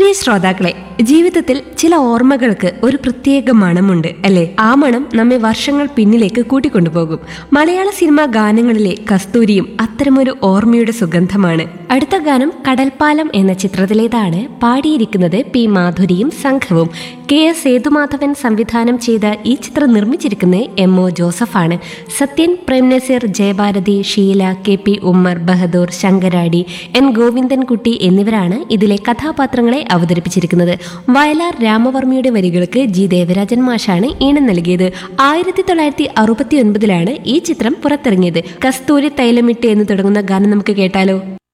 പ്രിയ ശ്രോതാക്കളെ ജീവിതത്തിൽ ചില ഓർമ്മകൾക്ക് ഒരു പ്രത്യേക മണമുണ്ട് അല്ലെ ആ മണം നമ്മെ വർഷങ്ങൾ പിന്നിലേക്ക് കൂട്ടിക്കൊണ്ടുപോകും മലയാള സിനിമാ ഗാനങ്ങളിലെ കസ്തൂരിയും അത്തരമൊരു ഓർമ്മയുടെ സുഗന്ധമാണ് അടുത്ത ഗാനം കടൽപ്പാലം എന്ന ചിത്രത്തിലേതാണ് പാടിയിരിക്കുന്നത് പി മാധുരിയും സംഘവും കെ എസ് സേതുമാധവൻ സംവിധാനം ചെയ്ത ഈ ചിത്രം നിർമ്മിച്ചിരിക്കുന്നത് എം ഒ ജോസഫാണ് Sathyan Prem Nazir Jayabharathi Sheela K P Ummer Bahadur Sankaradi N Govindankutty എന്നിവരാണ് ഇതിലെ കഥാപാത്രങ്ങളെ അവതരിപ്പിച്ചിരിക്കുന്നത് വയലാർ രാമവർമ്മയുടെ വരികൾക്ക് ജി ദേവരാജൻ മാഷാണ് ഈണം നൽകിയത് ആയിരത്തി തൊള്ളായിരത്തി അറുപത്തി ഒൻപതിലാണ് ഈ ചിത്രം പുറത്തിറങ്ങിയത് കസ്തൂരി തൈലമിട്ട് എന്ന് തുടങ്ങുന്ന ഗാനം നമുക്ക് കേട്ടാലോ